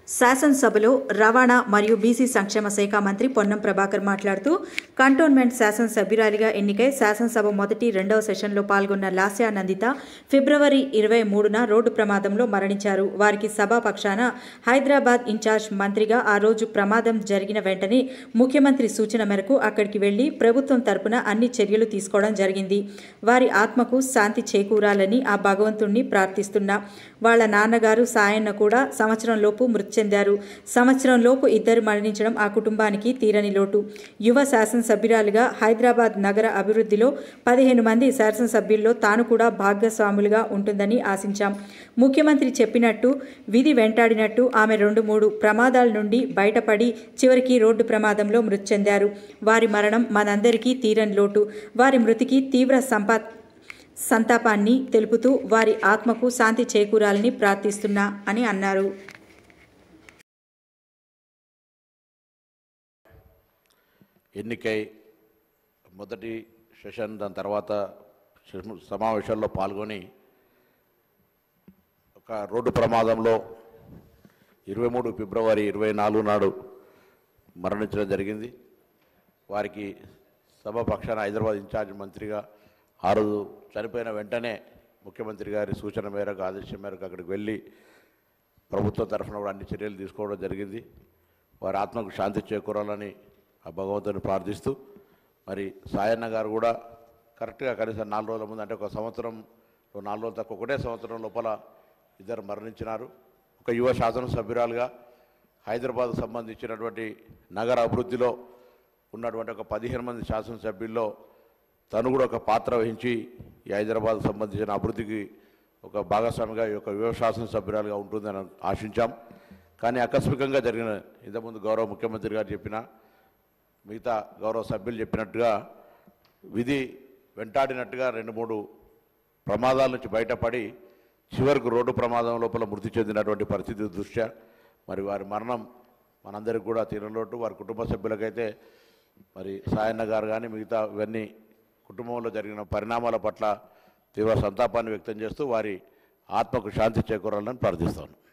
శాసనసభలో రవాణా మరియు బీసీ సంక్షేమ శాఖ మంత్రి పొన్నం ప్రభాకర్ మాట్లాడుతూ కంటోన్మెంట్ శాసనసభ్యురాలిగా ఎన్నికై శాసనసభ మొదటి రెండవ సెషన్లో పాల్గొన్న లాస్యా నందిత ఫిబ్రవరి ఇరవై మూడున రోడ్డు ప్రమాదంలో మరణించారు వారికి సభాపక్షాన హైదరాబాద్ ఇన్ఛార్జ్ మంత్రిగా ఆ రోజు ప్రమాదం జరిగిన వెంటనే ముఖ్యమంత్రి సూచన మేరకు అక్కడికి వెళ్లి ప్రభుత్వం తరపున అన్ని చర్యలు తీసుకోవడం జరిగింది వారి ఆత్మకు శాంతి చేకూరాలని ఆ భగవంతుణ్ణి ప్రార్థిస్తున్నా వాళ్ళ నాన్నగారు సాయన్న కూడా సంవత్సరంలోపు మృతి చెందారు సంవత్సరంలోపు ఇద్దరు మరణించడం ఆ కుటుంబానికి తీరని లోటు యువ శాసనసభ్యురాలుగా హైదరాబాద్ నగర అభివృద్ధిలో పదిహేను మంది శాసనసభ్యుల్లో తాను కూడా భాగస్వాములుగా ఉంటుందని ఆశించాం ముఖ్యమంత్రి చెప్పినట్టు విధి వెంటాడినట్టు ఆమె రెండు మూడు ప్రమాదాల నుండి బయటపడి చివరికి రోడ్డు ప్రమాదంలో మృతి చెందారు వారి మరణం మనందరికీ తీరని లోటు వారి మృతికి తీవ్ర సంపా సంతాపాన్ని తెలుపుతూ వారి ఆత్మకు శాంతి చేకూరాలని ప్రార్థిస్తున్నా అని అన్నారు ఎన్నికై మొదటి సెషన్ దాని తర్వాత సెషన్- సమావేశాల్లో పాల్గొని ఒక రోడ్డు ప్రమాదంలో ఇరవై మూడు ఫిబ్రవరి ఇరవై నాలుగు నాడు మరణించడం జరిగింది వారికి సభ పక్షాన హైదరాబాద్ ఇన్ఛార్జ్ మంత్రిగా ఆ రోజు చనిపోయిన వెంటనే ముఖ్యమంత్రి గారి సూచన మేరకు ఆదేశం మేరకు అక్కడికి వెళ్ళి ప్రభుత్వం తరఫున కూడా అన్ని చర్యలు తీసుకోవడం జరిగింది వారి ఆత్మకు శాంతి చేకూరాలని ఆ భగవంతుని ప్రార్థిస్తూ మరి సాయన్న గారు కూడా కరెక్ట్గా కనీసం నాలుగు రోజుల ముందు అంటే ఒక సంవత్సరం నాలుగు రోజులు తక్కువ ఒకటే సంవత్సరం లోపల ఇద్దరు మరణించినారు ఒక యువ శాసనసభ్యురాలుగా హైదరాబాద్ సంబంధించినటువంటి నగర అభివృద్ధిలో ఉన్నటువంటి ఒక పదిహేను మంది శాసనసభ్యుల్లో తను కూడా ఒక పాత్ర వహించి ఈ హైదరాబాద్ సంబంధించిన అభివృద్ధికి ఒక భాగస్వామిగా ఈ యొక్క యువ శాసనసభ్యురాలుగా ఉంటుందని ఆశించాం కానీ ఆకస్మికంగా జరిగిన ఇంతకుముందు గౌరవ ముఖ్యమంత్రి గారు చెప్పిన మిగతా గౌరవ సభ్యులు చెప్పినట్టుగా విధి వెంటాడినట్టుగా రెండు మూడు ప్రమాదాల నుంచి బయటపడి చివరికి రోడ్డు ప్రమాదం లోపల మృతి చెందినటువంటి పరిస్థితి దృష్ట్యా మరి వారి మరణం మనందరికి కూడా తీరలోటు వారి కుటుంబ సభ్యులకైతే మరి సాయన్న గారు కానీ మిగతా ఇవన్నీ కుటుంబంలో జరిగిన పరిణామాల పట్ల తీవ్ర సంతాపాన్ని వ్యక్తం చేస్తూ వారి ఆత్మకు శాంతి చేకూరాలని ప్రార్థిస్తాను